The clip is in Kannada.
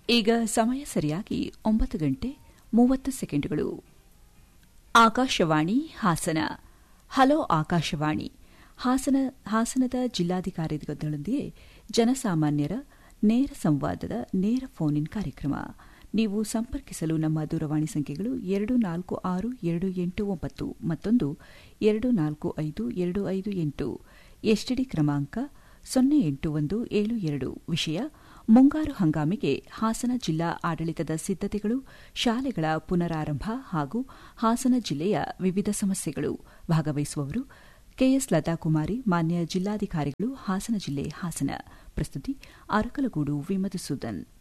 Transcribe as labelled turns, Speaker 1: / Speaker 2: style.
Speaker 1: ಈಗ ಸಮಯ ಸರಿಯಾಗಿ ಒಂಬತ್ತು ಗಂಟೆ ಮೂವತ್ತು ಸೆಕೆಂಡುಗಳು ಆಕಾಶವಾಣಿ ಹಾಸನ ಹಲೋ ಆಕಾಶವಾಣಿ ಹಾಸನ ಹಾಸನದ ಜಿಲ್ಲಾಧಿಕಾರಿಗಳೊಂದಿಗೆ ಜನಸಾಮಾನ್ಯರ ನೇರ ಸಂವಾದದ ನೇರ ಫೋನ್ ಇನ್ ಕಾರ್ಯಕ್ರಮ ನೀವು ಸಂಪರ್ಕಿಸಲು ನಮ್ಮ ದೂರವಾಣಿ ಸಂಖ್ಯೆಗಳು ಎರಡು ನಾಲ್ಕು ಆರು ಎರಡು ಎಂಟು ಒಂಬತ್ತು ಮತ್ತೊಂದು ಎರಡು ನಾಲ್ಕು ಐದು ಎರಡು ಐದು ಎಂಟು ಎಸ್ಟಿಡಿ ಕ್ರಮಾಂಕ ಸೊನ್ನೆ ಎಂಟು ಒಂದು ಏಳು ಎರಡು ವಿಷಯ ಮುಂಗಾರು ಹಂಗಾಮಿಗೆ ಹಾಸನ ಜಿಲ್ಲಾ ಆಡಳಿತದ ಸಿದ್ದತೆಗಳು ಶಾಲೆಗಳ ಪುನರಾರಂಭ ಹಾಗೂ ಹಾಸನ ಜಿಲ್ಲೆಯ ವಿವಿಧ ಸಮಸ್ಯೆಗಳು ಭಾಗವಹಿಸುವವರು ಕೆಎಸ್ ಲತಾಕುಮಾರಿ ಮಾನ್ಯ ಜಿಲ್ಲಾಧಿಕಾರಿಗಳು ಹಾಸನ ಜಿಲ್ಲೆ ಹಾಸನ ಪ್ರಸ್ತುತಿ ಅರಕಲಗೂಡು ವಿಮಧುಸೂದನ್